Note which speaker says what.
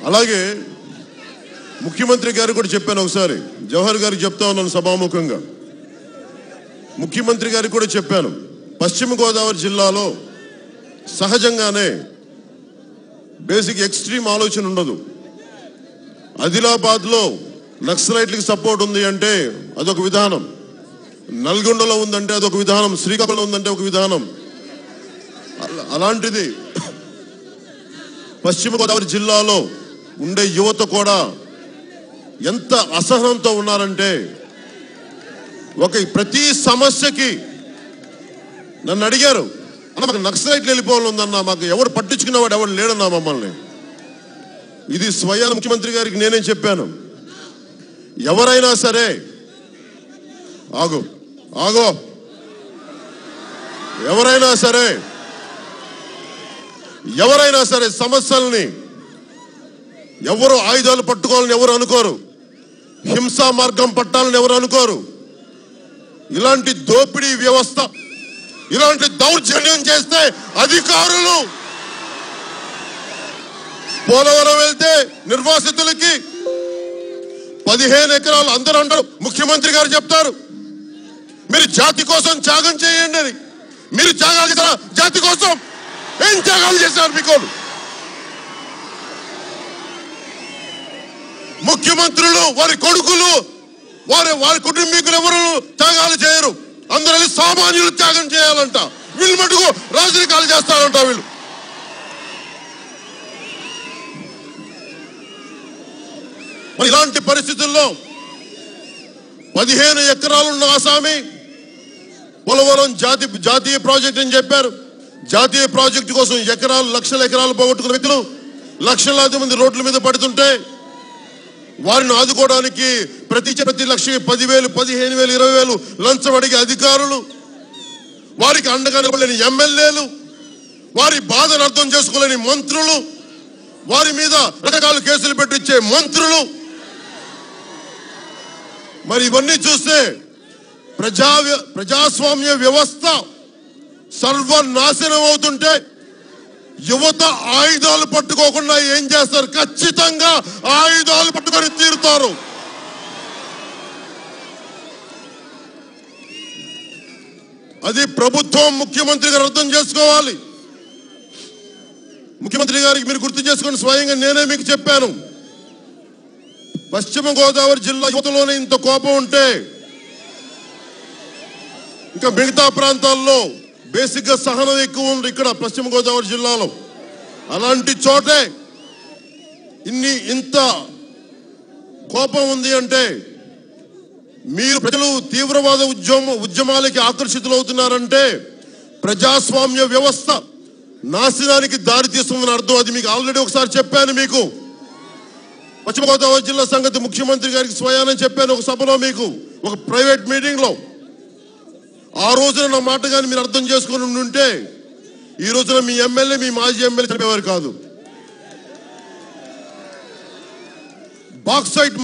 Speaker 1: అలాగే ముఖ్యమంత్రి గారు కూడా చెప్పాను ఒకసారి జవహర్ గారికి చెప్తా ఉన్నాను సభాముఖంగా ముఖ్యమంత్రి గారికి కూడా చెప్పాను పశ్చిమ గోదావరి జిల్లాలో సహజంగానే బేసిక్ ఎక్స్ట్రీమ్ ఆలోచన ఉండదు ఆదిలాబాద్లో నక్సలైట్లకు సపోర్ట్ ఉంది అంటే అదొక విధానం నల్గొండలో ఉందంటే అదొక విధానం శ్రీకాకుళం ఉందంటే ఒక విధానం అల- అలాంటిది పశ్చిమ గోదావరి జిల్లాలో ఉండే యువత కూడా ఎంత అసహనంతో ఉన్నారంటే ఒక ప్రతి సమస్యకి నన్ను అడిగారు అన్న మాకు నక్సలైట్లు వెళ్ళిపోవాలి ఉందన్న మాకు ఎవరు పట్టించుకునేవాడు ఎవరు లేడన్నా మమ్మల్ని ఇది స్వయాన ముఖ్యమంత్రి గారికి నేనే చెప్పాను ఎవరైనా సరే ఆగు ఆగో ఎవరైనా సరే ఎవరైనా సరే సమస్యల్ని ఎవరు ఆయుధాలు పట్టుకోవాలని ఎవరు అనుకోరు హింసా మార్గం పట్టాలని ఎవరు అనుకోరు ఇలాంటి దోపిడీ వ్యవస్థ ఇలాంటి దౌర్జన్యం చేస్తే అధికారులు పోలవరం వెళ్తే నిర్వాసితులకి పదిహేను ఎకరాలు అందరూ అంటారు ముఖ్యమంత్రి గారు చెప్తారు మీరు జాతి కోసం త్యాగం చేయండి అని మీరు త్యాగాలు చేశారా జాతి కోసం ఏం త్యాగాలు చేశారు మీకు ముఖ్యమంత్రులు వారి కొడుకులు వారి వారి కుటుంబీకులు ఎవరు త్యాగాలు చేయరు అందరూ వెళ్ళి సామాన్యులు త్యాగం చేయాలంట వీళ్ళు మటుకు రాజరికాలు చేస్తారంట వీళ్ళు మరి ఇలాంటి పరిస్థితుల్లో పదిహేను ఎకరాలున్న ఆసామి పోలవరం జాతి జాతీయ ప్రాజెక్ట్ అని చెప్పారు జాతీయ ప్రాజెక్టు కోసం ఎకరాలు లక్షల ఎకరాలు పోగొట్టుకున్న వ్యక్తులు లక్షలాది మంది రోడ్ల మీద పడుతుంటే వారిని ఆదుకోవడానికి ప్రతి ప్రతి లక్షకి పదివేలు పదిహేను వేలు ఇరవై వేలు లంచం అడిగే అధికారులు వారికి అండగా నిలబడలేని ఎమ్మెల్యేలు వారి బాధను అర్థం చేసుకోలేని మంత్రులు వారి మీద రకరకాల కేసులు పెట్టించే మంత్రులు మరి ఇవన్నీ చూస్తే ప్రజా ప్రజాస్వామ్య వ్యవస్థ సర్వనాశనం అవుతుంటే యువత ఆయుధాలు పట్టుకోకుండా ఏం చేస్తారు ఖచ్చితంగా ఆయుధాలు పట్టుకొని తీరుతారు అది ప్రభుత్వం ముఖ్యమంత్రి గారు అర్థం చేసుకోవాలి ముఖ్యమంత్రి గారికి మీరు గుర్తు చేసుకొని స్వయంగా నేనే మీకు చెప్పాను పశ్చిమ గోదావరి జిల్లా యువతలోనే ఇంత కోపం ఉంటే ఇంకా మిగతా ప్రాంతాల్లో బేసిక్ గా సహనం ఎక్కువ ఉంది ఇక్కడ పశ్చిమ గోదావరి జిల్లాలో అలాంటి చోటే ఇన్ని ఇంత కోపం ఉంది అంటే మీరు ప్రజలు తీవ్రవాద ఉద్యమ ఉద్యమాలకి ఆకర్షితులవుతున్నారంటే ప్రజాస్వామ్య వ్యవస్థ నాశనానికి దారి తీస్తుందని అర్థం అది మీకు ఆల్రెడీ ఒకసారి చెప్పాను మీకు పశ్చిమ గోదావరి జిల్లా సంగతి ముఖ్యమంత్రి గారికి స్వయానం చెప్పాను ఒక సభలో మీకు ఒక ప్రైవేట్ మీటింగ్ లో ఆ రోజున నా మాట కానీ మీరు అర్థం చేసుకుని ఉంటే ఈ రోజున మీ ఎమ్మెల్యే మీ మాజీ ఎమ్మెల్యే చెప్పేవారు కాదు బాక్సైట్